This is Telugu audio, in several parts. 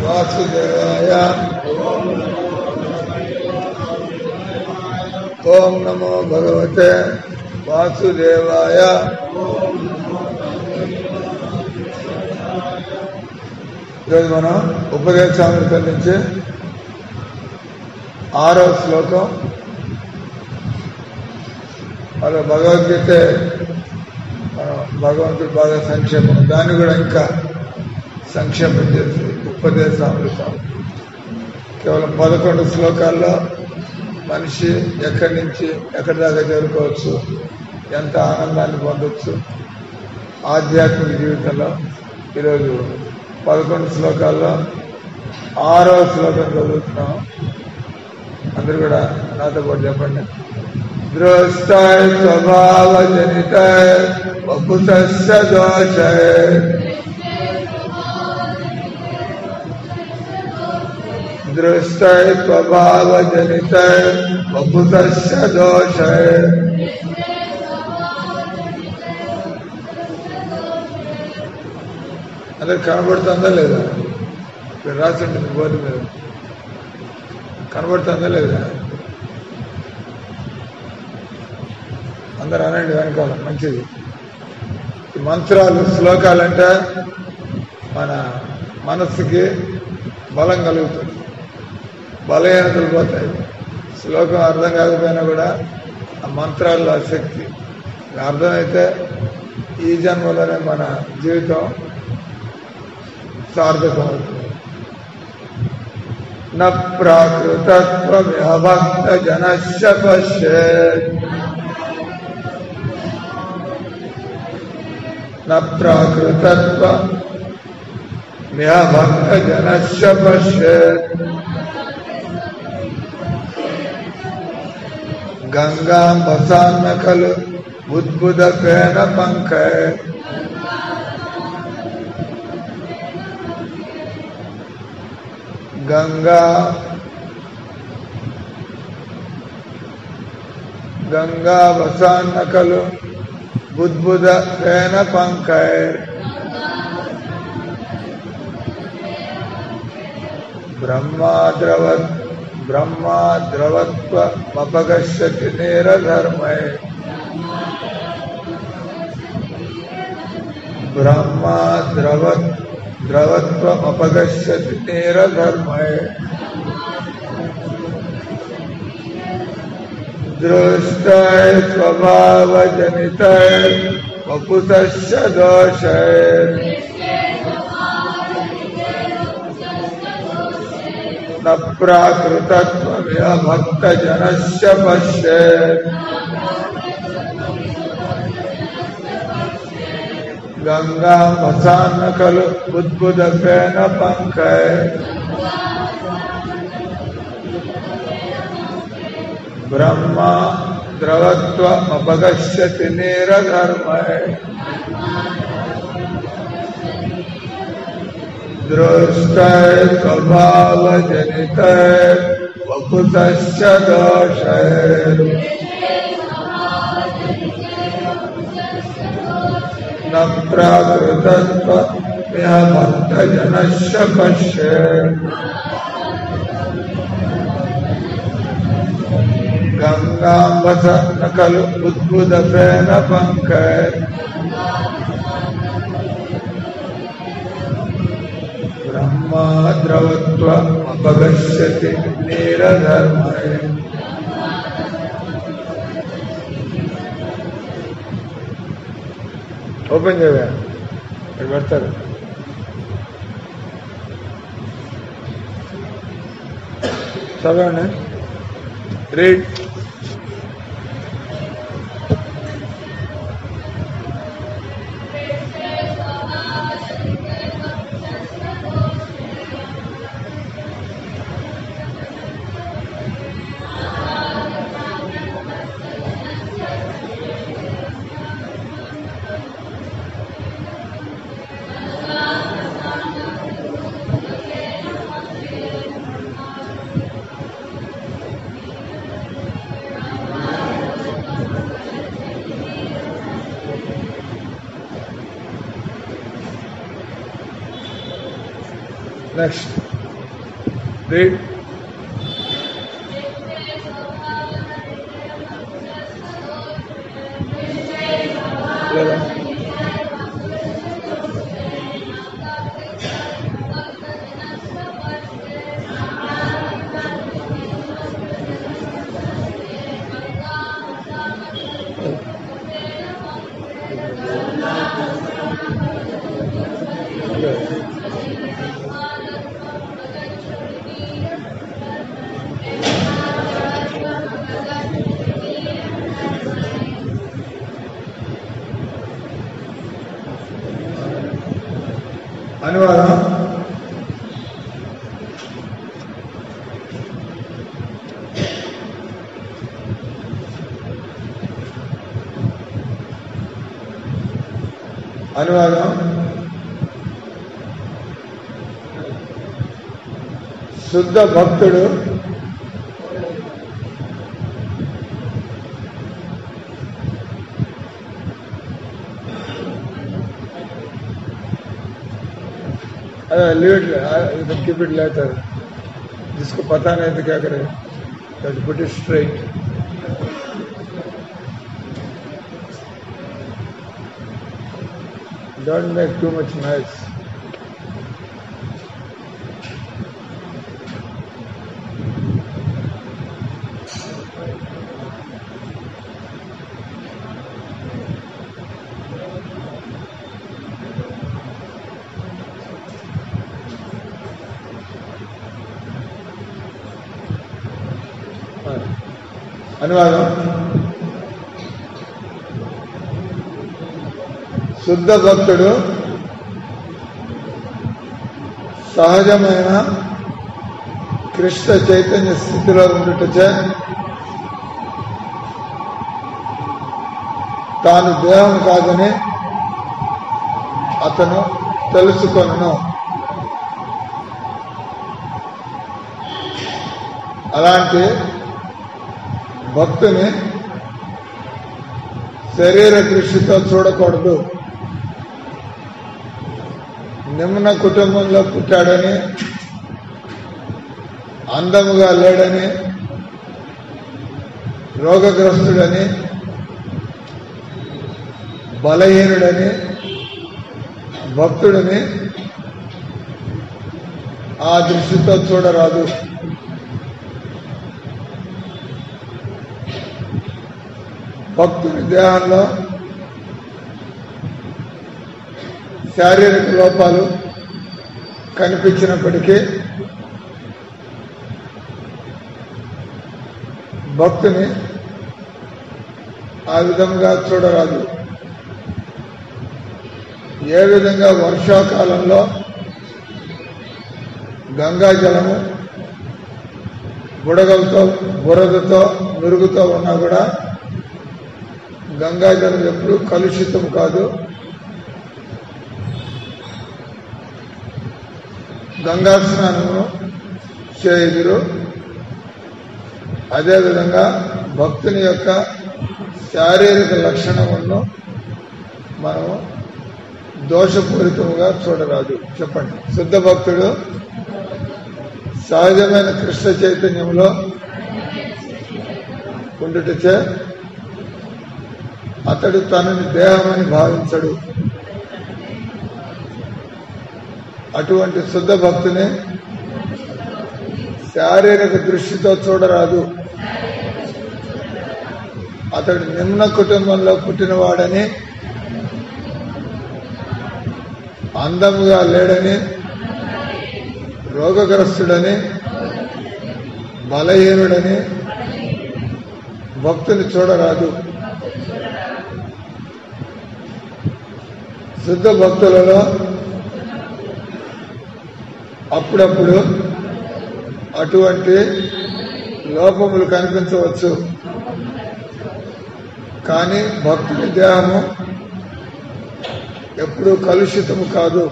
వాసుదేవాయ ఓం నమో భగవతే వాసుదేవాయ ఈరోజు మనం ఉపదేశామృతం నుంచి ఆరో శ్లోకం అలా భగవద్గీత మనం భగవంతుడు బాగా సంక్షేమం దాన్ని కూడా ఇంకా సంక్షేమం చేసి ఉపదేశామృతం కేవలం పదకొండు శ్లోకాల్లో మనిషి ఎక్కడి నుంచి ఎక్కడి దాకా చేరుకోవచ్చు ఎంత ఆనందాన్ని పొందొచ్చు ఆధ్యాత్మిక జీవితంలో ఈరోజు పదకొండు శ్లోకాల్లో ఆరో శ్లోకం చదువుతున్నాం అందరు కూడా నాతో పాటు చెప్పండి దృష్టాయ స్వభావ జనిత వపుతస్య దోషయ दृष्टय स्वभाव जनित वपुतस्य दोषय అందరు కనబడుతుందా లేదా ఇక్కడ రాసి ఉంటుంది బోర్డు మీద కనబడుతుందా లేదా అందరు అనండి వెనకాల మంచిది ఈ మంత్రాలు శ్లోకాలంటే మన మనస్సుకి బలం కలుగుతుంది బలహీనతలు పోతాయి శ్లోకం అర్థం కాకపోయినా కూడా ఆ మంత్రాల్లో ఆ శక్తి అర్థమైతే ఈ జన్మలోనే మన జీవితం సార్థకం అవుతుంది న ప్రాకృతత్వమిహ భక్త జనశ్య పశ్యేత్ న ప్రాకృతత్వ మిహ భక్త జనశ్య పశ్యేత్ గంగాం వసాన్న ఖలు ఉద్బుధపేన పంకయ గంగా గంగా వసాన్న ఖలు బుద్బుద పేన పంకయ బ్రహ్మాద్రవత్ బ్రహ్మా ద్రవత్వమపగచ్చతి నేరధర్మై బ్రహ్మా ద్రవత్ ద్రవత్వమపగచ్చతి నేరధర్మై దృష్టై స్వభావజనితై వపుతస్య దోషై न प्राकृतत्वमिह भक्तजनस्य पश्येत् गङ्गां वसान्न खलु उद्बुधपेन पङ्कय ब्रह्मा द्रवत्वमपगच्छति निरधर्मय दृष्टय स्वभावजनितय वपुतश्च दोषय न प्राकृतत्वमिह भक्तजनस्य पश्य गङ्गाम्बस न खलु उद्बुधपेन पङ्कय ब्रह्मा द्रवत्वमपगच्छति नीरधर्मय ఓపెన్ చేయవా ఇక్కడ పెడతారు చదవండి రీడ్ నెక్స్ట్ రీడ్ లేదా అనువాదం అనువాదం శుద్ధ భక్తుడు leave it keep it later जिसको पता नहीं तो क्या करे that put it straight don't make too much noise అనువాదం శుద్ధ భక్తుడు సహజమైన కృష్ణ చైతన్య స్థితిలో ఉండుటచే తాను దేహం కాదని అతను తెలుసుకొనను అలాంటి భక్తుని శరీర దృష్టితో చూడకూడదు నిమ్న కుటుంబంలో పుట్టాడని అందముగా లేడని రోగగ్రస్తుడని బలహీనుడని భక్తుడిని ఆ దృష్టితో చూడరాదు భక్తుని దేహంలో శారీరక లోపాలు కనిపించినప్పటికీ భక్తుని ఆ విధంగా చూడరాదు ఏ విధంగా వర్షాకాలంలో గంగా జలము బుడగలతో బురదతో మెరుగుతో ఉన్నా కూడా గంగాజలం ఎప్పుడు కలుషితం కాదు గంగా స్నానము చేయుదురు అదేవిధంగా భక్తుని యొక్క శారీరక లక్షణములను మనము దోషపూరితముగా చూడరాదు చెప్పండి శుద్ధ భక్తుడు సహజమైన కృష్ణ చైతన్యంలో ఉండుటచే అతడు తనని దేహమని భావించడు అటువంటి శుద్ధ భక్తుని శారీరక దృష్టితో చూడరాదు అతడు నిమ్న కుటుంబంలో పుట్టినవాడని అందముగా లేడని రోగగ్రస్తుడని బలహీనుడని భక్తుని చూడరాదు శుద్ధ భక్తులలో అప్పుడప్పుడు అటువంటి లోపములు కనిపించవచ్చు కానీ భక్తుని దేహము ఎప్పుడూ కలుషితము కాదు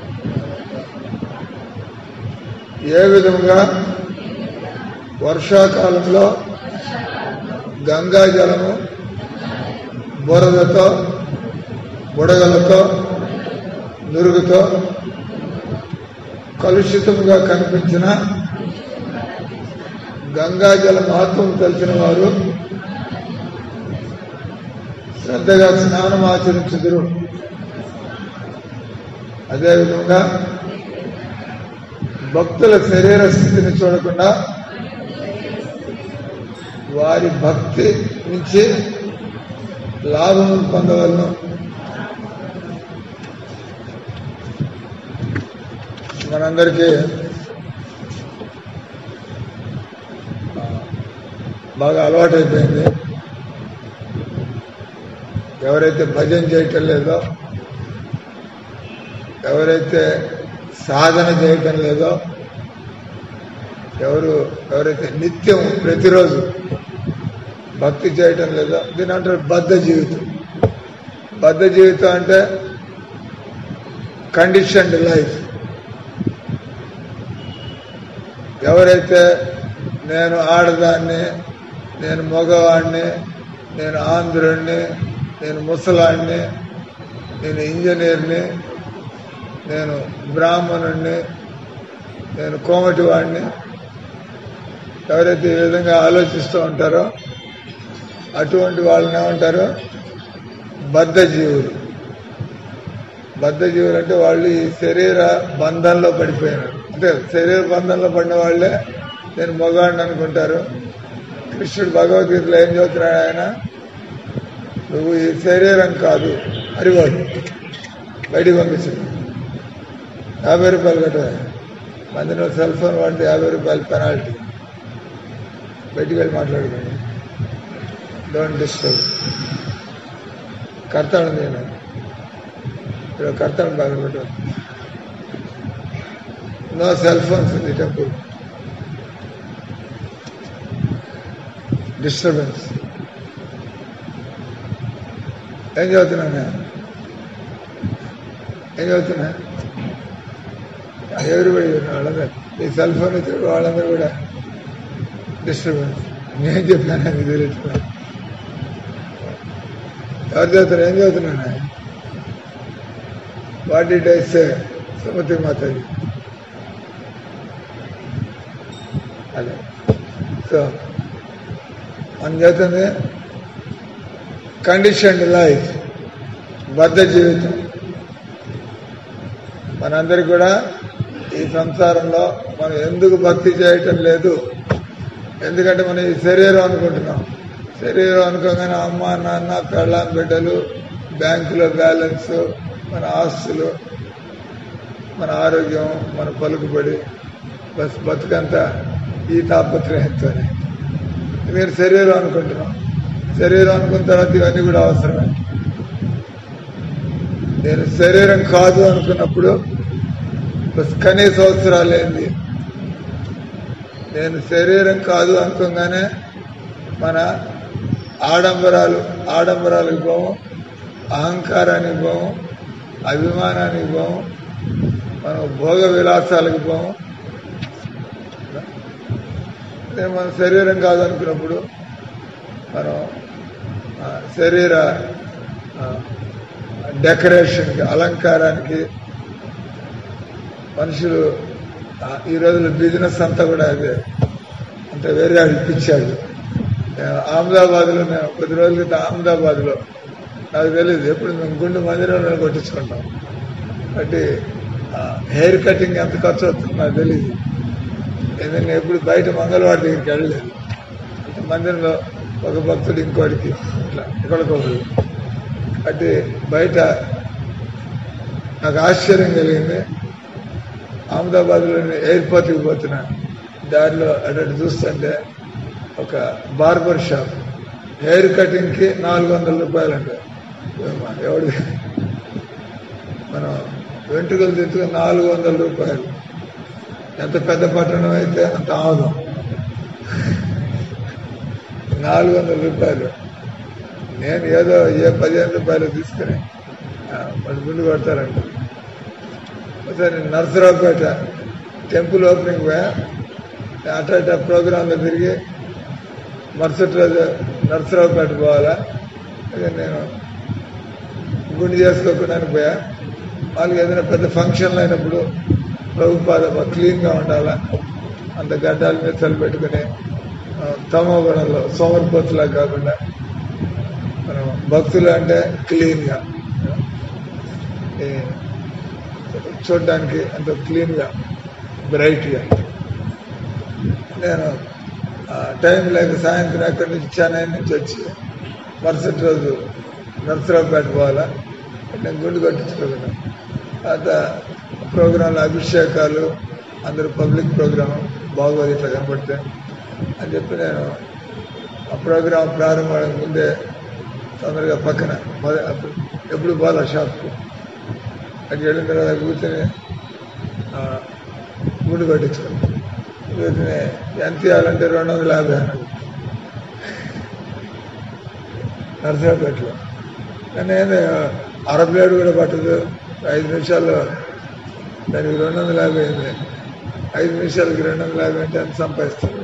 ఏ విధంగా వర్షాకాలంలో గంగా జలము బురదతో బుడగలతో నురుగుతో కలుషితముగా కనిపించిన గంగాజల మహత్వం తెలిసిన వారు శ్రద్ధగా స్నానం ఆచరించుదురు అదేవిధంగా భక్తుల శరీర స్థితిని చూడకుండా వారి భక్తి నుంచి లాభం పొందవలను మనందరికీ ఆ, బాగా అలవాటైపోయింది ఎవరైతే భజన చేయటం లేదో ఎవరైతే సాధన చేయటం లేదో ఎవరు ఎవరైతే నిత్యం ప్రతిరోజు భక్తి చేయటం లేదో దీని అంటారు బద్ధ జీవితం బద్ధ జీవితం అంటే కండిషన్డ్ లైఫ్ ఎవరైతే నేను ఆడదాన్ని నేను మగవాడిని నేను ఆంధ్రుడిని నేను ముసలాడిని నేను ఇంజనీర్ని నేను బ్రాహ్మణుడిని నేను కోమటి వాడిని ఎవరైతే ఈ విధంగా ఆలోచిస్తూ ఉంటారో అటువంటి వాళ్ళని ఏమంటారు బద్ధ జీవులు బద్ధ జీవులు అంటే వాళ్ళు ఈ శరీర బంధంలో పడిపోయినారు అంటే శరీర బంధంలో పడిన వాళ్ళే నేను మగవాడిని అనుకుంటారు కృష్ణుడు భగవద్గీతలో ఏం చదువుతున్నాడు ఆయన నువ్వు ఈ శరీరం కాదు అరివాడు బయటికి పంపించు యాభై రూపాయలు కట్టాలి మంది నువ్వు సెల్ ఫోన్ వాడితే యాభై రూపాయలు పెనాల్టీ బయటికి వెళ్ళి మాట్లాడుకోండి డోంట్ డిస్టర్బ్ కర్తాడు నేను ఇక్కడ కర్తాడు బాగా పెట్టు no cell phones in the temple disturbance ఏం చదువుతున్నా నేను ఏం చదువుతున్నా ఎవరిబడి వాళ్ళందరూ ఈ సెల్ ఫోన్ ఇచ్చిన వాళ్ళందరూ కూడా డిస్టర్బెన్స్ నేను చెప్పాను అది తెలియట్లా ఎవరు చదువుతారు ఏం చదువుతున్నాను what did I say Sumati Mataji అదే సో మనం చదువుతుంది కండిషన్డ్ లైఫ్ బద్ధ జీవితం మనందరికి కూడా ఈ సంసారంలో మనం ఎందుకు భక్తి చేయటం లేదు ఎందుకంటే మనం ఈ శరీరం అనుకుంటున్నాం శరీరం అనుకోగానే అమ్మ నాన్న పెళ్ళాం బిడ్డలు బ్యాంకులో బ్యాలెన్స్ మన ఆస్తులు మన ఆరోగ్యం మన పలుకుబడి బస్ బతుకంతా ఈ తాపత్రయంతోనే మీరు శరీరం అనుకుంటున్నాం శరీరం అనుకున్న తర్వాత ఇవన్నీ కూడా అవసరమే నేను శరీరం కాదు అనుకున్నప్పుడు బస్ కనీస అవసరాలు ఏంది నేను శరీరం కాదు అనుకోగానే మన ఆడంబరాలు ఆడంబరాలకు పోము అహంకారానికి పోము అభిమానానికి పోము మనం భోగ విలాసాలకు పోము అదే మన శరీరం కాదు అనుకున్నప్పుడు మనం ఆ, శరీర ఆ, డెకరేషన్కి అలంకారానికి మనుషులు ఆ, ఈ రోజుల్లో బిజినెస్ అంతా కూడా అదే అంటే వేరే వాడికి పిచ్చాడు నేను అహ్మదాబాద్లో నేను కొద్ది రోజుల క్రితం అహ్మదాబాద్లో నాకు తెలియదు ఎప్పుడు మేము గుండు మందిరంలో కొట్టించుకుంటాం కాబట్టి హెయిర్ కటింగ్ ఎంత ఖర్చు అవుతుందో నాకు తెలియదు ఎందుకంటే ఎప్పుడు బయట మంగళవాడి దగ్గరికి వెళ్ళలేదు అంటే మందిరంలో ఒక భక్తుడు ఇంకోటికి ఇట్లా ఒకరికొకరు అంటే బయట నాకు ఆశ్చర్యం కలిగింది అహ్మదాబాద్లోని ఎయిర్పోర్ట్కి పోతున్నా దారిలో అటు అటు చూస్తుంటే ఒక బార్బర్ షాప్ హెయిర్ కటింగ్కి నాలుగు వందల రూపాయలు అంటే ఎవడు మనం వెంట్రుకలు తెచ్చుకుని నాలుగు వందల రూపాయలు ఎంత పెద్ద పట్టణం అయితే అంత ఆముదం నాలుగు వందల రూపాయలు నేను ఏదో ఏ పదిహేను రూపాయలు తీసుకుని ఆ, వాళ్ళు గుండు కొడతారంట ఒకసారి నేను నరసరావుపేట టెంపుల్ ఓపెనింగ్ పోయా అట్లా అట్లా ప్రోగ్రాంలో తిరిగి మరుసటి రోజు నరసరావుపేట పోవాలా ఇక నేను గుండు చేసుకోకుండా పోయా వాళ్ళకి ఏదైనా పెద్ద ఫంక్షన్లు అయినప్పుడు ప్రభుపాద క్లీన్గా ఉండాలా అంత గడ్డాల మీద చల్లి పెట్టుకుని ఆ, తమో గుణంలో సోమరిపోతులా కాకుండా మనం భక్తులు అంటే క్లీన్గా ఈ చూడడానికి అంత క్లీన్గా బ్రైట్గా నేను ఆ, టైం లేక సాయంత్రం ఎక్కడి నుంచి చెన్నై నుంచి వచ్చి మరుసటి రోజు నర్సరావుపేట పోవాలా నేను గుండు కొట్టించుకోగలను తర్వాత ప్రోగ్రాంలు అభిషేకాలు అందరూ పబ్లిక్ ప్రోగ్రామ్ బాగోదు ఇట్లా కనబడితే అని చెప్పి నేను ఆ ప్రోగ్రాం ప్రారంభం ముందే తొందరగా పక్కన మొద- అప్పుడు ఎప్పుడు పోవాలా షాప్కి అక్కడికి వెళ్ళిన తర్వాత కూర్చొని ఆ, గుండు కొట్టించుకున్నాను కూర్చొని ఎంత ఇవ్వాలంటే రెండు వందల యాభై అన్నాడు నర్సరావుపేటలో కానీ ఏంది, అర ప్లేట్ కూడా పట్టదు ఐదు నిమిషాల్లో దానికి రెండు వందల యాభై అయింది ఐదు నిమిషాలకి రెండు వందల యాభై అంటే ఎంత సంపాదిస్తారు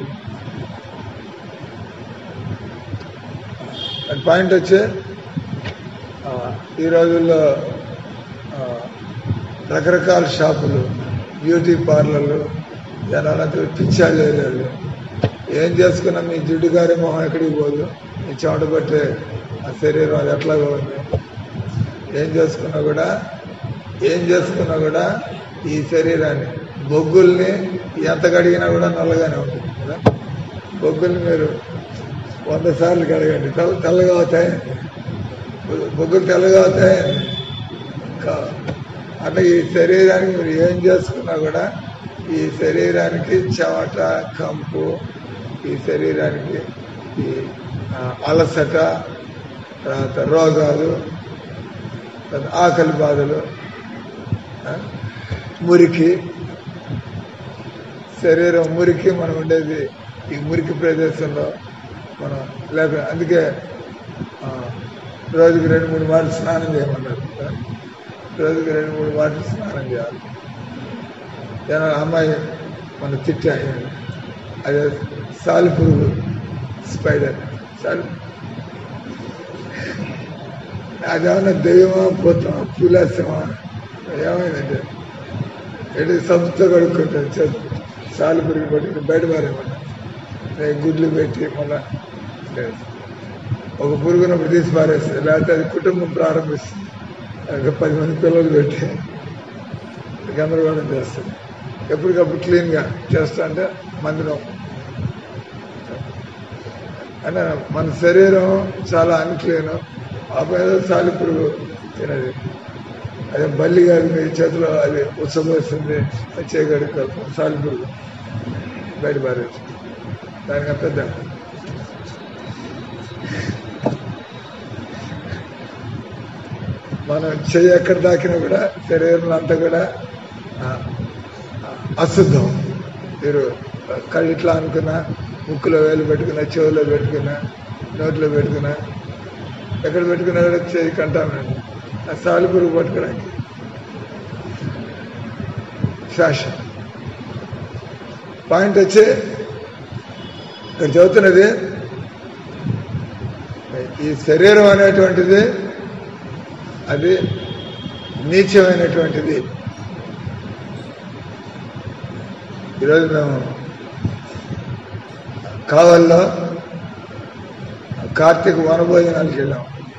అది పాయింట్ వచ్చే ఆ, ఈ రోజుల్లో ఆ, రకరకాల షాపులు బ్యూటీ పార్లర్లు జనాలంతా పిచ్చాళ్ళు ఏరియాలు ఏం చేసుకున్నా మీ జిడ్డు గారి మొహం ఎక్కడికి పోదు మీ చెమట పట్టే ఆ శరీరం అది ఎట్లాగో ఉంది ఏం చేసుకున్నా కూడా ఏం చేసుకున్నా కూడా ఈ శరీరాన్ని బొగ్గుల్ని ఎంత కడిగినా కూడా నల్లగానే ఉంటుంది కదా బొగ్గుల్ని మీరు వంద సార్లు కడగండి తెల్ల తెల్లగా అవుతాయి బొగ్గులు తెల్లగా అవుతాయి కా- అట్లా ఈ శరీరానికి మీరు ఏం చేసుకున్నా కూడా ఈ శరీరానికి చెమట కంపు ఈ శరీరానికి ఈ ఆ, అలసట తర్వాత రోగాలు తర్వాత ఆకలి బాధలు ఆ, మురికి శరీరం మురికి మనం ఉండేది ఈ మురికి ప్రదేశంలో మనం లేక అందుకే ఆ, రోజుకి రెండు మూడు మాటలు స్నానం చేయమన్నారు కదా. రోజుకి రెండు మూడు మాటలు స్నానం చేయాలి నేను అమ్మాయి మన తిట్టాయి అదే సాలి పురుగు స్పైడర్ సాలి అదేమన్నా దెయ్యమా పోతామా పులాసమా ఏమైందంటే ఎటు సబ్బుతో కడుక్కుంటాను చేతి సాలి పురుగు పట్టుకుని బయట పారేమన్నా నేను గుడ్లు పెట్టి మళ్ళా లేదు. ఒక పురుగునప్పుడు తీసి పారేస్తే లేకపోతే అది కుటుంబం ప్రారంభిస్తుంది ఒక పది మంది పిల్లలు పెట్టి గందరగోళం చేస్తుంది ఎప్పటికప్పుడు క్లీన్గా చేస్తా అంటే మందిరం అంటే మన శరీరం చాలా అన్క్లీన్ ఆ పైన సాలి పురుగు తినది అదే బల్లి కాదు మీ చేతిలో అది ఉత్సవస్తుంది అది చేయగడుగు సాలి పురుగు బయట పారేసి దానికి పెద్ద మనం చెయ్యి ఎక్కడ దాకినా కూడా శరీరంలో అంతా కూడా ఆ, ఆ, అశుద్ధం మీరు కళ్ళు ఇట్లా అనుకున్నా ముక్కులో వేలు పెట్టుకున్నా చెవులో పెట్టుకున్నా నోట్లో పెట్టుకున్నా ఎక్కడ పెట్టుకున్నా కూడా చేయి కంటామండి ఆ సాలి పురుగు పట్టుకోవడానికి ఫ్యాషన్ పాయింట్ వచ్చి ఇక్కడ చదువుతున్నది ఈ శరీరం అనేటువంటిది అది నీచమైనటువంటిది ఈరోజు మేము కావల్లో కార్తీక వనభోజనాలకు వెళ్ళాం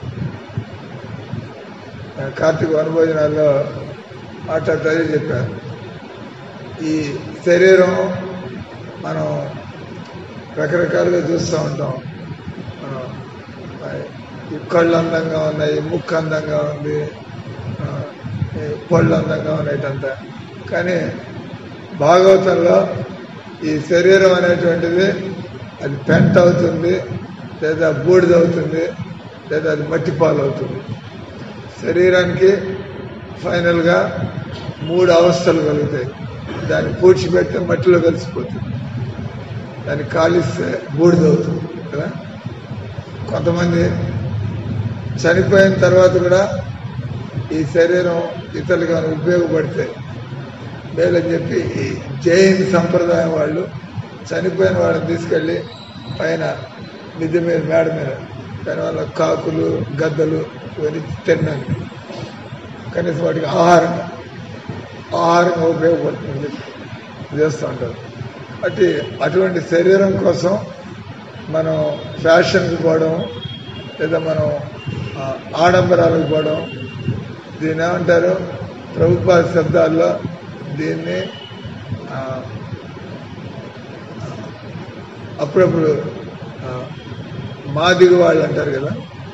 ఆ కార్తీక వనభోజనాల్లో మాట్లాడుతుంది చెప్పారు ఈ శరీరం మనం రకరకాలుగా చూస్తూ ఉంటాం మనం ఆ, ఈ కళ్ళు అందంగా ఉన్నాయి ముక్కు అందంగా ఉంది ఆ, ఈ పళ్ళు అందంగా ఉన్నాయి అంతా కానీ భాగవతంలో ఈ శరీరం అనేటువంటిది అది పెంట అవుతుంది లేదా బూడిద అవుతుంది లేదా అది మట్టి పాలు అవుతుంది శరీరానికి ఫైనల్గా మూడు అవస్థలు కలుగుతాయి దాన్ని పూడ్చిపెడితే మట్టిలో కలిసిపోతుంది దాన్ని కాలిస్తే బూడిదవుతుంది కదా కొంతమంది చనిపోయిన తర్వాత కూడా ఈ శరీరం ఇతరులకు ఏమైనా ఉపయోగపడితే మేలని చెప్పి ఈ జైన్ సంప్రదాయం వాళ్ళు చనిపోయిన వాళ్ళని తీసుకెళ్ళి పైన మిద్దె మీద మేడ మీద దానివల్ల కాకులు గద్దలు ఇవన్నీ తిన్నాను కనీసం వాటికి ఆహారం ఆహారంగా ఉపయోగపడుతుంది చేస్తూ ఉంటారు అటు అటువంటి శరీరం కోసం మనం ఫ్యాషన్కి పోవడం లేదా మనం ఆ, ఆడంబరాలకు పోవడం దీన్ని ఏమంటారు ప్రభుత్వ శబ్దాల్లో దీన్ని ఆ, అప్పుడప్పుడు ఆ, మాదిగ వాళ్ళు అంటారు కదా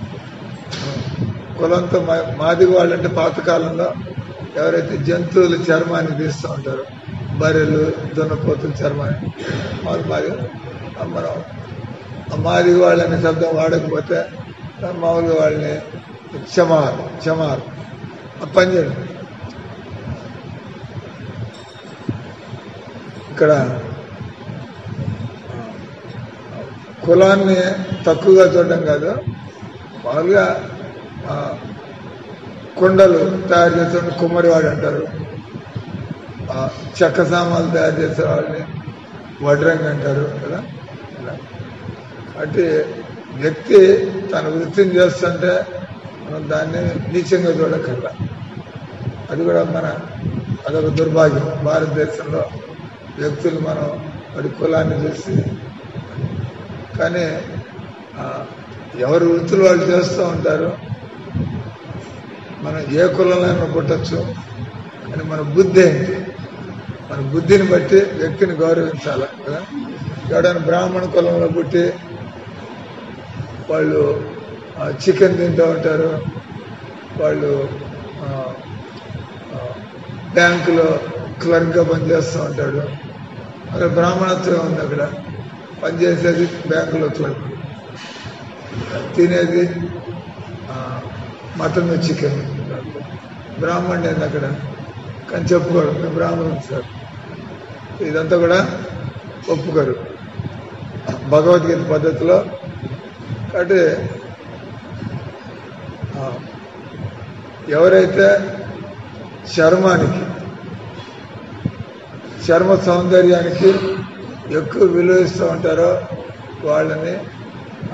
కులంతో మా- మాదిగ వాళ్ళు అంటే పాతకాలంలో ఎవరైతే జంతువుల చర్మాన్ని తీస్తూ ఉంటారో బర్రెలు దున్నపోతుల చర్మాన్ని వాళ్ళు మాది ఆ మనం ఆ మాదిగ వాళ్ళని శబ్దం వాడకపోతే మామూలుగా వాళ్ళని క్షమార్ క్షమార్ ఆ పని చేయండి ఇక్కడ కులాన్ని తక్కువగా చూడడం కాదు మామూలుగా ఆ, కుండలు తయారు చేసే కుమ్మరివాడు అంటారు ఆ, చెక్క సామాన్లు తయారు చేసే వాళ్ళని వడ్రంగి అంటారు కదా ఇలా. అంటే వ్యక్తి తన వృత్తిని చేస్తుంటే మనం దాన్ని నీచంగా చూడకల్లా అది కూడా మన అదొక దుర్భాగ్యం భారతదేశంలో వ్యక్తులు మనం వాడి కులాన్ని చూసి కానీ ఆ, ఎవరి వృత్తులు వాళ్ళు చేస్తూ ఉంటారు మనం ఏ కులంలో పుట్టచ్చు కానీ మన బుద్ధి ఏంటి మన బుద్ధిని బట్టి వ్యక్తిని గౌరవించాలి కదా ఎవడైనా బ్రాహ్మణ కులంలో పుట్టి వాళ్ళు చికెన్ తింటూ ఉంటారు వాళ్ళు ఆ, ఆ, బ్యాంకులో క్లర్క్గా పనిచేస్తూ ఉంటాడు అక్కడ బ్రాహ్మణత్వం ఉంది అక్కడ పనిచేసేది బ్యాంకులో క్లర్క్ తినేది ఆ, మటన్ చికెన్ బ్రాహ్మణ్ ఏంది అక్కడ కానీ చెప్పుకోరు మేము బ్రాహ్మణం సార్ ఇదంతా కూడా ఒప్పుకోరు భగవద్గీత పద్ధతిలో కాబట్టి ఆ, ఎవరైతే చర్మానికి చర్మ సౌందర్యానికి ఎక్కువ విలువ ఇస్తూ ఉంటారో వాళ్ళని ఆ,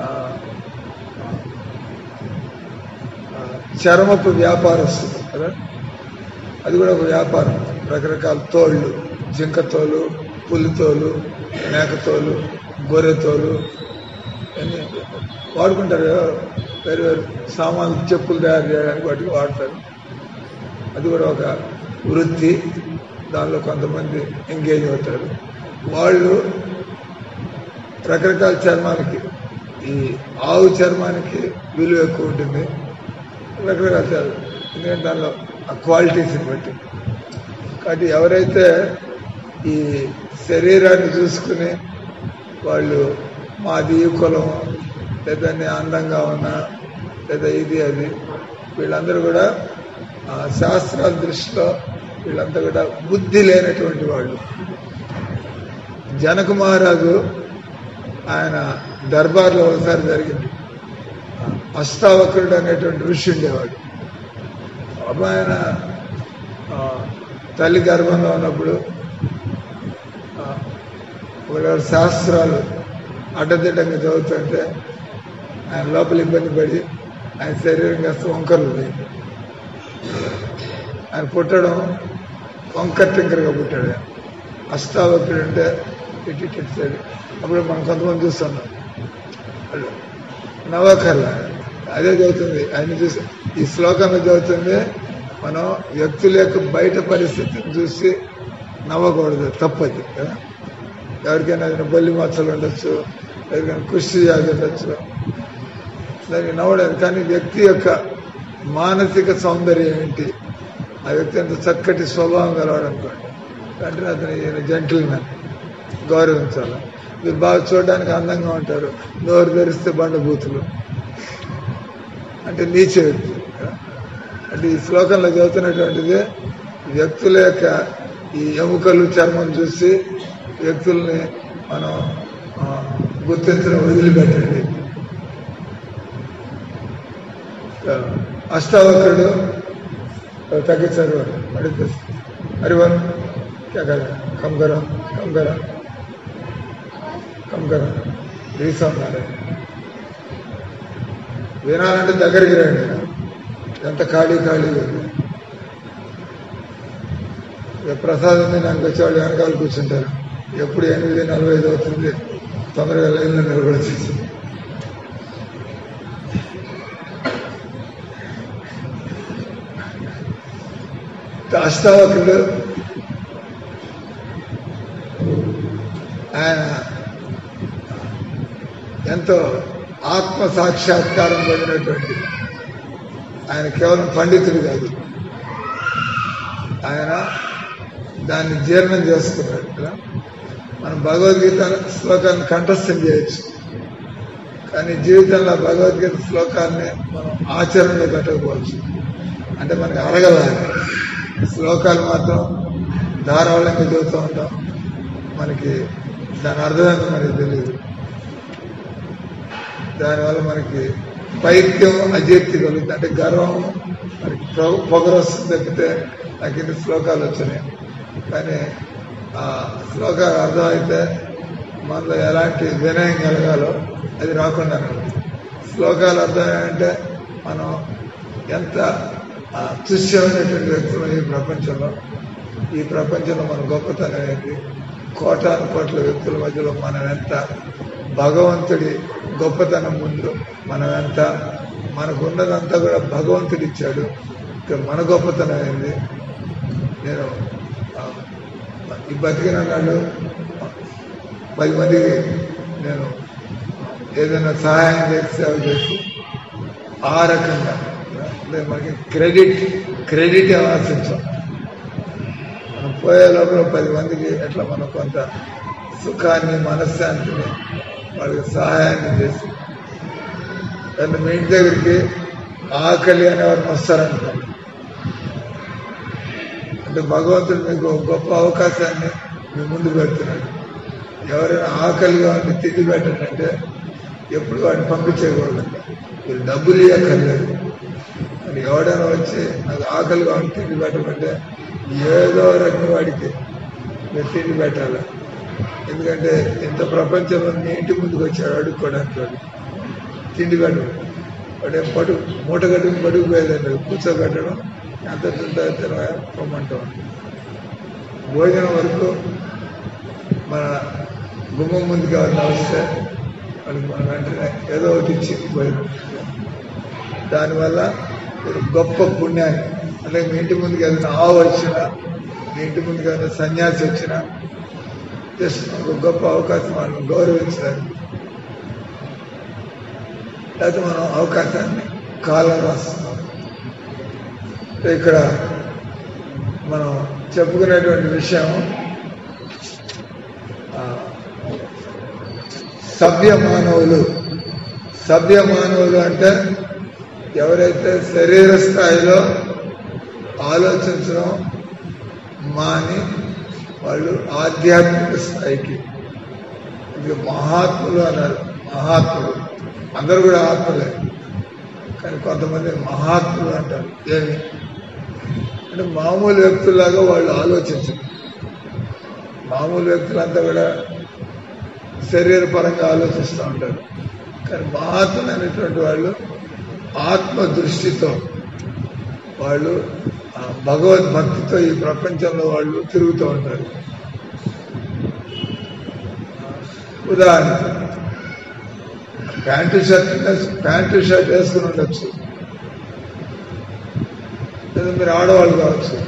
ఆ, చర్మపు వ్యాపారస్తులు కదా అది కూడా ఒక వ్యాపారం రకరకాల తోళ్ళు జింక తోలు పులి తోలు మేక తోలు గొర్రె తోలు అన్నీ వాడుకుంటారు కదా, వేరు వేరు సామాన్లు చెప్పులు తయారు చేయడానికి వాటికి వాడతారు అది కూడా ఒక వృత్తి దానిలో కొంతమంది ఎంగేజ్ అవుతారు వాళ్ళు రకరకాల చర్మానికి ఈ ఆవు చర్మానికి విలువ ఎక్కువ ఉంటుంది రకరకాల చర్మం ఎందుకంటే దానిలో ఆ క్వాలిటీస్ని బట్టి కాబట్టి ఎవరైతే ఈ శరీరాన్ని చూసుకుని వాళ్ళు మాది ఈ కులం లేదా నేను అందంగా ఉన్నా లేదా ఇది అది వీళ్ళందరూ కూడా ఆ, శాస్త్రాల దృష్టిలో వీళ్ళంతా కూడా బుద్ధి లేనటువంటి వాళ్ళు జనక మహారాజు ఆయన దర్బార్లో ఒకసారి జరిగింది అష్టావక్రుడు అనేటువంటి ఋషి ఉండేవాడు అప్పుడు ఆయన ఆ, తల్లి గర్భంలో ఉన్నప్పుడు ఆ, ఒకవేళ శాస్త్రాలు అడ్డదిడ్డంగా చదువుతుంటే ఆయన లోపల ఇబ్బంది పడి ఆయన శరీరం కాస్త వంకర్లు పోయింది ఆయన పుట్టడం వంకర్ టింకర్గా పుట్టాడు ఆయన. అష్టావక్రుడు అంటే ఇటు ఇటు ఇటు సైడ్ అప్పుడు మనం కొంతమంది చూస్తున్నాం వాళ్ళు నవ్వకర్ల అదే చదువుతుంది ఆయన చూసి ఈ శ్లోకంలో చదువుతుంది మనం వ్యక్తుల యొక్క బయట పరిస్థితిని చూసి నవ్వకూడదు తప్పది కదా ఎవరికైనా ఏదైనా బొల్లి మచ్చలు ఉండొచ్చు ఎవరికైనా కుష్టి వ్యాధి ఉండొచ్చు దానికి నవ్వలేదు కానీ వ్యక్తి యొక్క మానసిక సౌందర్యం ఏంటి ఆ వ్యక్తి ఎంత చక్కటి స్వభావం గలవాడు అనుకోండి అంటే అతను ఈయన జెంటిల్మెన్ గౌరవించాలి మీరు బాగా చూడడానికి అందంగా ఉంటారు నోరు తెరిస్తే బండబూతులు అంటే నీచ వ్యక్తి కదా. అంటే ఈ శ్లోకంలో చదువుతున్నటువంటిది వ్యక్తుల యొక్క ఈ ఎముకలు చర్మం చూసి వ్యక్తుల్ని మనం ఆ, గుర్తించడం వదిలిపెట్టండి అష్టావక్రుడు తగ్గించారు అడిగితే హరివన్ क्या कर रहे हैं? कम करो कम करो కమ్ కదా రీసన్నారు వినాలంటే దగ్గరికి రండి ఎంత ఖాళీ ఖాళీ ఉంది ఇక ప్రసాదం తినడానికి వచ్చేవాళ్ళు వెనకాల కూర్చుంటారు ఎప్పుడు ఎనిమిది నలభై ఐదు అవుతుంది తొందరగా లైన్లో నిలబడేసి అష్టావకులు ఆయన ఎంతో ఆత్మ సాక్షాత్కారం పొందినటువంటి ఆయన కేవలం పండితుడు కాదు ఆయన దాన్ని జీర్ణం చేసుకున్నాడు కదా మనం భగవద్గీత శ్లోకాన్ని కంఠస్థం చేయొచ్చు కానీ జీవితంలో భగవద్గీత శ్లోకాన్ని మనం ఆచరణలో పెట్టకపోవచ్చు అంటే మనకి అరగలాలి శ్లోకాలు మాత్రం ధారాళంగా చదువుతూ ఉంటాం మనకి దాని అర్థం మనకి తెలియదు దానివల్ల మనకి పైత్యం అజీర్తి కలుగుతుంది అంటే గర్వం మనకి పొగ- పొగరు వస్తుంది తప్పితే నాకు ఇన్ని శ్లోకాలు వచ్చినాయి కానీ ఆ శ్లోకాలు అర్థమైతే మనలో ఎలాంటి వినయం కలగాలో అది రాకుండా శ్లోకాలు అర్థమయ్యాయంటే మనం ఎంత ఆ, తుష్యమైనటువంటి వ్యక్తులు ఈ ప్రపంచంలో ఈ ప్రపంచంలో మన గొప్పతనం ఏంటి కోటాను కోట్ల వ్యక్తుల మధ్యలో మనం ఎంత భగవంతుడి గొప్పతనం ముందు మనం ఎంత మనకు ఉన్నదంతా కూడా భగవంతుడు ఇచ్చాడు ఇక మన గొప్పతనం ఏంది నేను ఆ, ఈ బతికిన నాడు పది మందికి నేను ఏదైనా సహాయం చేసి సేవ చేసి ఆ రకంగా అంటే మనకి క్రెడిట్ క్రెడిట్ ఆశించాం మనం పోయే లోపల పది మందికి ఎట్లా మనం కొంత సుఖాన్ని మనశ్శాంతిని వాళ్ళకి సహాయాన్ని చేసి అండ్ మీ ఇంటి దగ్గరికి ఆకలి అనేవారిని వస్తారనుకోండి అంటే భగవంతుడు మీకు ఒక గొప్ప అవకాశాన్ని మీ ముందు పెడుతున్నాడు ఎవరైనా ఆకలిగా ఉండి తిండి పెట్టండి ఎప్పుడు వాడిని పంపించేయకూడదు మీరు డబ్బులు ఇవ్వక్కర్లేదు అని ఎవడైనా వచ్చి నాకు ఆకలిగా ఉండి తిండి పెట్టమంటే ఏదో రకంగా వాడికి మీరు తిండి పెట్టాలి ఎందుకంటే ఇంత ప్రపంచంలో మీ ఇంటి ముందుకు వచ్చాడు అడుక్కోవడానికి వాడు తిండి పెట్టడం వాడే పడు మూట కట్టుకుని పడుకుపోయేదండి కూర్చోబెట్టడం ఎంత తింటా తిన పొమ్మంటాం భోజనం వరకు మన గుమ్మం ముందుకు ఎవరైనా వస్తే వాళ్ళకి మనం వెంటనే ఏదో ఒకటి ఇచ్చి భోజనం దానివల్ల మీరు గొప్ప పుణ్యాన్ని అంటే మీ ఇంటి ముందుకు ఏదైనా ఆవు వచ్చినా మీ ఇంటి ముందుకు ఏదైనా సన్యాసి వచ్చినా జస్ట్ ఒక గొప్ప అవకాశం వాళ్ళని గౌరవించడానికి లేకపోతే మనం అవకాశాన్ని కాలం రాస్తున్నాం అంటే ఇక్కడ మనం చెప్పుకునేటువంటి విషయం ఆ, సభ్య మానవులు సభ్య మానవులు అంటే ఎవరైతే శరీర స్థాయిలో ఆలోచించడం మాని వాళ్ళు ఆధ్యాత్మిక స్థాయికి ఇది మహాత్ములు అన్నారు మహాత్ములు అందరూ కూడా ఆత్మలే కానీ కొంతమంది మహాత్ములు అంటారు ఏమి అంటే మామూలు వ్యక్తుల్లాగా వాళ్ళు ఆలోచించరు మామూలు వ్యక్తులంతా కూడా శరీర పరంగా ఆలోచిస్తూ ఉంటారు కానీ మహాత్ములు అనేటువంటి వాళ్ళు ఆత్మ దృష్టితో వాళ్ళు ఆ భగవద్భక్తితో ఈ ప్రపంచంలో వాళ్ళు తిరుగుతూ ఉంటారు ఉదాహరణ ప్యాంటు షర్ట్ వేసు- ప్యాంటు షర్ట్ వేసుకుని ఉండొచ్చు లేదా మీరు ఆడవాళ్ళు కావచ్చు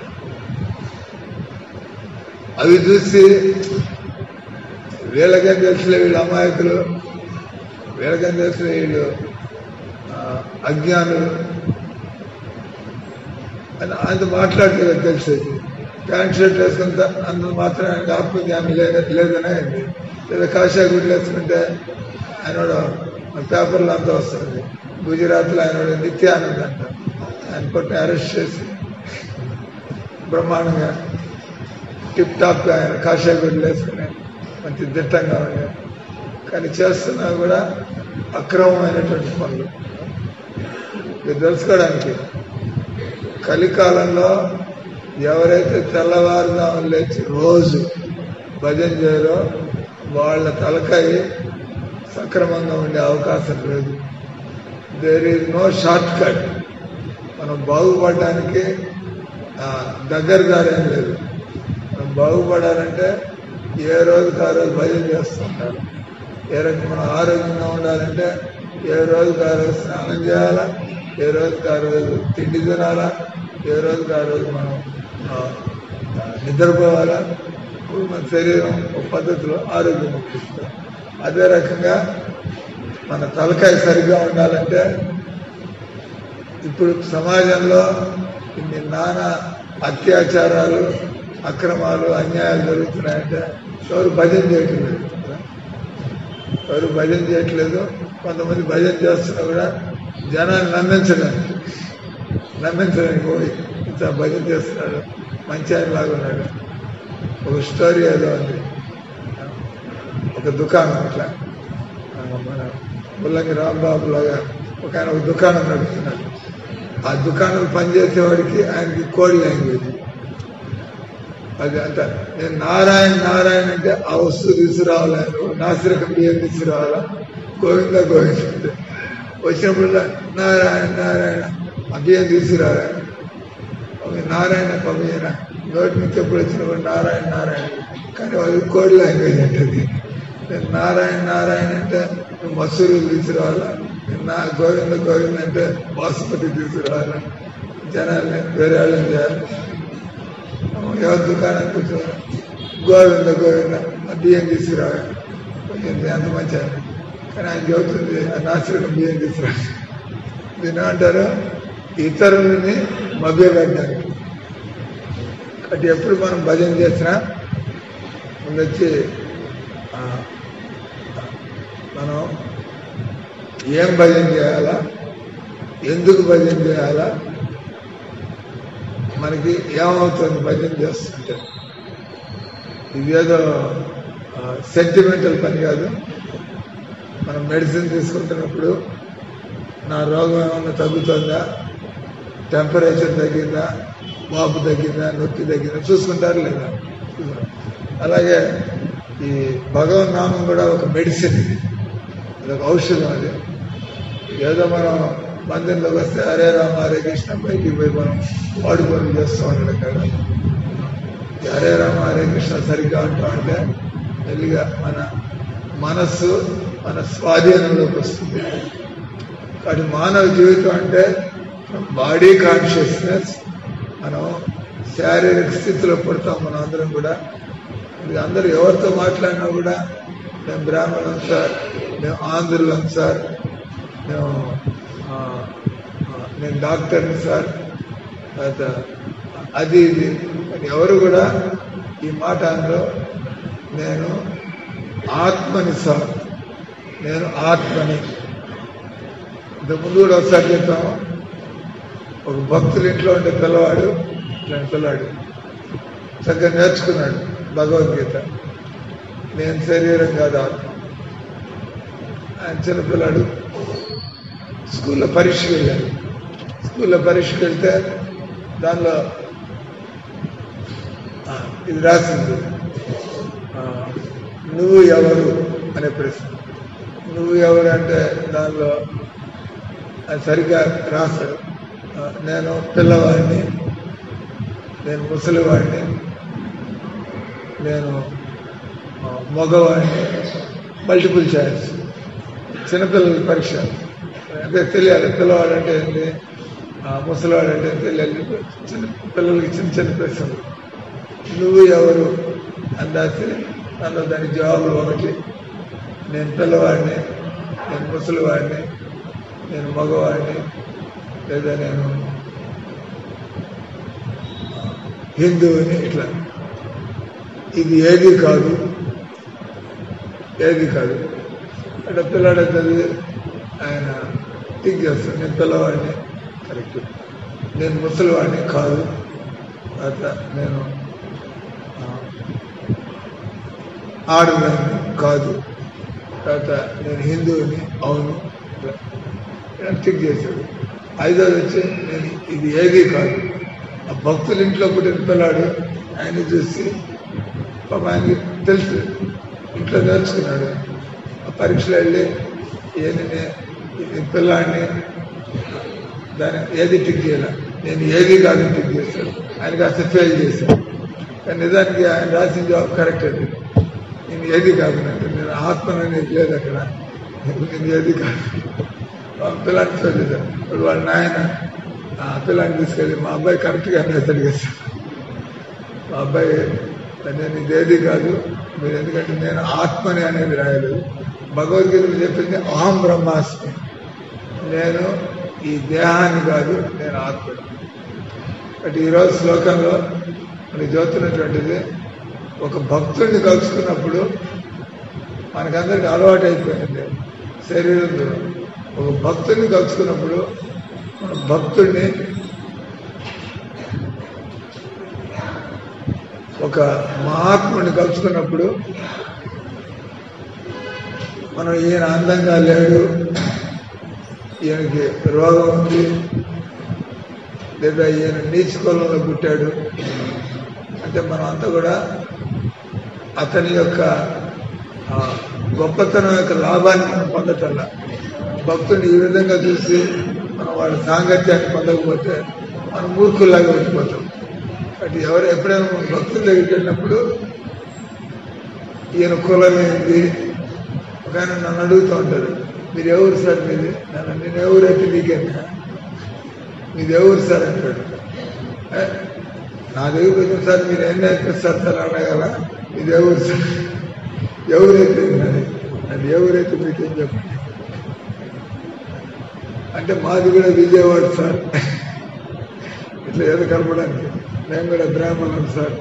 అవి చూసి వీళ్ళకేం తెలుసులే వీళ్ళు అమాయకులు వీళ్ళకేం తెలుసులే వీళ్ళు ఆ, అజ్ఞానులు అని అంత మాట్లాడితే తెలిసేది ప్యాంట్ షర్ట్ వేసుకుంట అంత మాత్రం ఆయనకు ఆత్మజ్ఞానం లేదు లేదనే అయింది లేదా కాషాయ గుడ్లు వేసుకుంటే ఆయన పేపర్లో అంతా వస్తుంది గుజరాత్లో ఆయన నిత్యానంద్ అంట ఆయన కొట్టి అరెస్ట్ చేసి బ్రహ్మాండంగా టిప్ టాప్గా ఆయన కాషాయ గుడ్లు వేసుకుని మంచి దిట్టంగా ఉండే కానీ చేస్తున్నా కూడా అక్రమమైనటువంటి పనులు ఇది తెలుసుకోవడానికి కలికాలంలో ఎవరైతే తెల్లవారుజామున లేచి రోజు భజన చేయరో వాళ్ళ తలకాయ సక్రమంగా ఉండే అవకాశం లేదు there is no shortcut మనం బాగుపడడానికి ఆ, దగ్గర దారేం లేదు బాగుపడాలంటే ఏ రోజుకి ఆ రోజు భజన చేస్తుంటారు ఏ రకంగా మనం ఆరోగ్యంగా ఉండాలంటే ఏ రోజుకి ఆ రోజు స్నానం చేయాలా ఏ రోజుకి ఆ రోజు తిండి తినాలా ఏ రోజుకి ఆ రోజు మనం ఆ, నిద్రపోవాలా ఇప్పుడు మన శరీరం ఒక పద్ధతిలో ఆరోగ్యం ఇస్తుంది అదే రకంగా మన తలకాయ సరిగ్గా ఉండాలంటే ఇప్పుడు సమాజంలో ఇన్ని నానా అత్యాచారాలు అక్రమాలు అన్యాయాలు జరుగుతున్నాయంటే ఎవరు భజన చేయటం లేదు ఎవరు భజన చేయట్లేదు కొంతమంది భజన చేస్తున్నా కూడా జనాన్ని నమ్మించడానికి నమ్మించడానికి పోయి ఇంత భజన చేస్తున్నాడు మంచి ఆయన లాగా ఉన్నాడు ఒక స్టోరీ ఏదో ఉంది ఒక దుకాణం ఇట్లా ఆ, మన ముల్లంగి రాంబాబు లాగా ఒక ఆయన ఒక దుకాణం నడుపుతున్నాడు ఆ దుకాణం పనిచేసేవాడికి ఆయనకి కోడి లాంగ్వేజ్ అది అంట నేను నారాయణ నారాయణ అంటే ఆ వస్తువు తీసుకురావాలా నాసిరకం బియ్యం తీసుకురావాలా గోవింద గోవింద అంటే వచ్చినప్పుడు నారాయణ నారాయణ ఆ బియ్యం తీసుకురావాలా ఒక నారాయణ పంపిన నోటి నుంచి ఎప్పుడు వచ్చినప్పుడు నారాయణ నారాయణ కానీ అది కోడి లాంగ్వేజ్ అంటది నేను నారాయణ నారాయణ అంటే నువ్వు మసూరు తీసుకురావాలా నేను నా గోవింద గోవింద అంటే బాసుపతి తీసుకురావాలా జనాల్ని వేరే వాళ్ళని చేయాలి ఎవరి దుకాణం కూర్చోవాలి గోవింద గోవింద ఆ బియ్యం తీసుకురావాలి కొంచెం ఎంత మంచి ఆయన కానీ ఆయన చెబుతుంది ఆ నాసిరకం బియ్యం తీసుకురావాలి దీని ఏమంటారు ఇతరులని మభ్యపెట్టడానికి కాబట్టి ఎప్పుడు మనం భజన చేసినా ముందు వచ్చి ఆ, మనం ఏం భజన చేయాలా ఎందుకు భజన చేయాలా మనకి ఏమవుతుంది భజన చేస్తుంటే ఇదేదో సెంటిమెంటల్ పని కాదు మనం మెడిసిన్ తీసుకుంటున్నప్పుడు నా రోగం ఏమన్నా తగ్గుతుందా టెంపరేచర్ తగ్గిందా వాపు తగ్గిందా నొప్పి తగ్గిందా చూసుకుంటారు లేదా అలాగే ఈ భగవన్ నామం కూడా ఒక మెడిసిన్ ఇది ఇది ఒక ఔషధం అది ఏదో మనం మందిరంలోకి వస్తే హరే రామ హరే కృష్ణ బయటికి పోయి మనం వాడుకొని చేస్తూ ఉండడం కదా ఈ హరే రామ హరే కృష్ణ సరిగ్గా అంటూ అంటే మెల్లిగా మన మనస్సు మన స్వాధీనంలోకి వస్తుంది కాబట్టి మానవ జీవితం అంటే బాడీ కాన్షియస్నెస్ మనం శారీరక స్థితిలో పడతాం మనం అందరం కూడా ఇది అందరూ ఎవరితో మాట్లాడినా కూడా మేము బ్రాహ్మణం సార్ మేము ఆంధ్రులం సార్ మేము ఆ, ఆ, నేను డాక్టర్ని సార్ తర్వాత అది ఇది కానీ ఎవరు కూడా ఈ మాట అనరు నేను ఆత్మని సార్ నేను ఆత్మని ఇంతకుముందు కూడా ఒకసారి చెప్తాము ఒక భక్తులు ఇంట్లో ఉండే పిల్లవాడు ఇట్లాంటి పిల్లవాడు చక్కగా నేర్చుకున్నాడు భగవద్గీత నేను శరీరం కాదు ఆత్మ ఆయన చిన్నపిల్లాడు స్కూల్లో పరీక్షకి వెళ్ళాడు స్కూల్లో పరీక్షకి వెళ్తే దానిలో ఆ, ఇది రాసింది ఆ, నువ్వు ఎవరు అనే ప్రశ్న నువ్వు ఎవరు అంటే దానిలో అది సరిగ్గా రాస్తాడు ఆ, నేను పిల్లవాడిని నేను ముసలివాడిని నేను ఆ, మగవాడిని మల్టిపుల్ ఛాయిస్ చిన్నపిల్లల పరీక్ష అదే తెలియాలి పిల్లవాడు అంటే ఏంటి ఆ, ముసలివాడు అంటే ఏంటి తెలియాలి చిన్న పిల్లలకి చిన్న చిన్న ప్రశ్నలు నువ్వు ఎవరు అని రాస్తే అందులో దాని జవాబులు ఒకటి నేను పిల్లవాడిని నేను ముసలివాడిని నేను మగవాడిని లేదా నేను హిందువుని ఇట్లా ఇది ఏది కాదు ఏది కాదు అంటే పిల్లాడు చదివి ఆయన థింక్ చేస్తాడు నేను పిల్లవాడిని కరెక్ట్ నేను ముసలివాడిని కాదు తర్వాత నేను ఆ, ఆడదాన్ని కాదు తర్వాత నేను హిందువుని అవును ఇట్లా ఇలా టిక్ చేశాడు ఐదోది వచ్చి నేను ఇది ఏది కాదు ఆ భక్తుల ఇంట్లో పుట్టిన పిల్లాడు ఆయన చూసి పాప ఆయనకి తెలుసు ఇంట్లో నేర్చుకున్నాడు ఆ పరీక్షలో వెళ్ళి ఏది నే- ఇది పిల్లాడిని దాని ఏది టిక్ చేయాల నేను ఏది కాదు టిక్ చేశాడు ఆయన కాస్త ఫెయిల్ చేశాడు కానీ నిజానికి ఆయన రాసిన జవాబు కరెక్ట్ అది నేను ఏది కాదు అంటే నేను ఆత్మ అనేది లేదు అక్కడ నేను ఏది కాదు మా పిల్లాన్ని చదివాను ఇప్పుడు వాళ్ళ నాయన ఆ పిల్లాన్ని తీసుకెళ్ళి మా అబ్బాయి కరెక్ట్గా మెసేజ్ చేశాను మా అబ్బాయి నేను ఇదేది కాదు మీరు ఎందుకంటే నేను ఆత్మని అనేది రాయలేదు భగవద్గీత చెప్పింది అహం బ్రహ్మాస్మి నేను ఈ దేహాన్ని కాదు నేను ఆత్మని బట్ ఈరోజు శ్లోకంలో మనకి చదువుతున్నటువంటిది ఒక భక్తుడిని కలుసుకున్నప్పుడు మనకందరికి అలవాటు అయిపోయింది శరీరంలో ఒక భక్తుడిని కలుసుకున్నప్పుడు మన భక్తుడిని ఒక మహాత్ముడిని కలుసుకున్నప్పుడు మనం ఈయన అందంగా లేడు ఈయనకి రోగం ఉంది లేదా ఈయన నీచ కులంలో పుట్టాడు అంటే మనం అంతా కూడా అతని యొక్క ఆ, గొప్పతనం యొక్క లాభాన్ని మనం పొందటల్లా భక్తుని ఈ విధంగా చూసి మనం వాళ్ళ సాంగత్యాన్ని పొందకపోతే మనం మూర్ఖుల్లాగా ఉండిపోతాం అటు ఎవరు ఎప్పుడైనా మనం భక్తుల దగ్గరికి వెళ్ళినప్పుడు ఈయన కులం ఏంటి ఒక ఆయన నన్ను అడుగుతూ ఉంటారు మీరు ఎవరు సార్ మీది నన్ను నేను ఎవరైతే నీకేనా మీది ఎవరు సార్ అంటాడు "ఏ, నా దగ్గరికి వచ్చిన సార్ మీరు ఏం నేర్పిస్తారు సార్ అడగల ఇది ఎవరు సార్ ఎవరైతే నాది అది ఎవరైతే మీకేం చెప్పండి అంటే మాది కూడా విజయవాడ సార్ ఇట్లా ఏదో కలపడానికి మేము కూడా బ్రాహ్మణులు సార్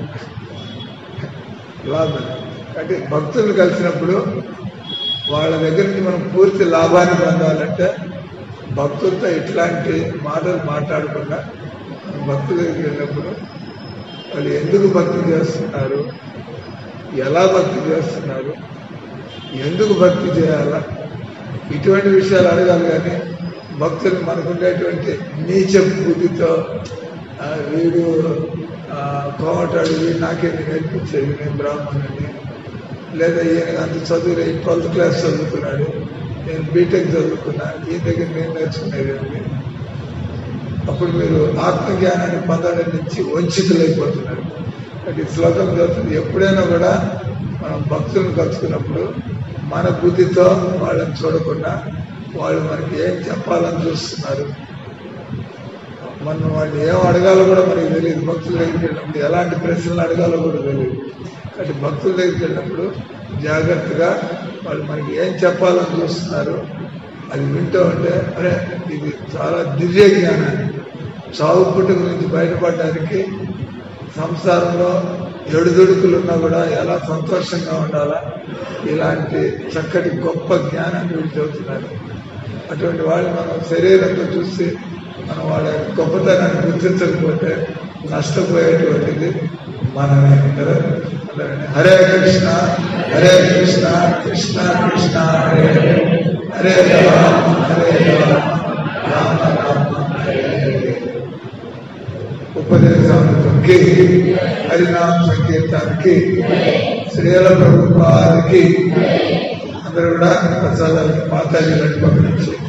లాభం అంటే భక్తులు కలిసినప్పుడు వాళ్ళ దగ్గర నుంచి మనం పూర్తి లాభాన్ని పొందాలంటే భక్తులతో ఇట్లాంటి మాటలు మాట్లాడకుండా మనం భక్తుల దగ్గరికి వెళ్ళినప్పుడు వాళ్ళు ఎందుకు భక్తి చేస్తున్నారు ఎలా భక్తి చేస్తున్నారు ఎందుకు భక్తి చేయాలా ఇటువంటి విషయాలు అడగాలి కానీ భక్తులు మనకుండేటువంటి నీచ బుద్ధితో ఆ, వీడు ఆ, కోమటాడు వీడు నాకేంటి నేర్పించేది నేను బ్రాహ్మణుని లేదా ఈయన అంత చదువు లేదు ట్వెల్త్ క్లాస్ చదువుకున్నాడు నేను బీటెక్ చదువుకున్నా ఈ దగ్గర నేను నేర్చుకునేది ఏంటి? అప్పుడు మీరు ఆత్మజ్ఞానాన్ని పొందడం నుంచి వంచితులైపోతున్నారు అంటే ఈ శ్లోకం చదువుతుంది ఎప్పుడైనా కూడా మనం భక్తులను కలుసుకున్నప్పుడు మన బుద్ధితో వాళ్ళని చూడకుండా వాళ్ళు మనకి ఏం చెప్పాలని చూస్తున్నారు మనం వాళ్ళు ఏం అడగాలో కూడా మనకి తెలియదు భక్తుల దగ్గరికి వెళ్ళినప్పుడు ఎలాంటి ప్రశ్నలు అడగాలో కూడా తెలియదు కాబట్టి భక్తుల దగ్గరికి వెళ్ళినప్పుడు జాగ్రత్తగా వాళ్ళు మనకి ఏం చెప్పాలని చూస్తున్నారు అది వింటూ ఉంటే అరే ఇది చాలా దివ్య జ్ఞానాన్ని చావు పుట్టుక నుంచి బయటపడడానికి సంసారంలో ఎడుదుడుకులు ఉన్నా కూడా ఎలా సంతోషంగా ఉండాలా ఇలాంటి చక్కటి గొప్ప జ్ఞానాన్ని వీళ్ళు చెబుతున్నారు అటువంటి వాళ్ళు మనం శరీరంతో చూసి మనం వాళ్ళ యొక్క గొప్పతనాన్ని గుర్తించకపోతే నష్టపోయేటువంటిది మనమే కదా అలాగనే హరే కృష్ణ హరే కృష్ణ కృష్ణ కృష్ణ హరే హరే హరే రామ హరే రామ రామ రామ హరే హరే ఉపదేశానికి హరినామ సంకీర్తానికి శ్రీల ప్రభుత్వానికి అందరూ కూడా ప్రసాదానికి మాతాజీ పంపించి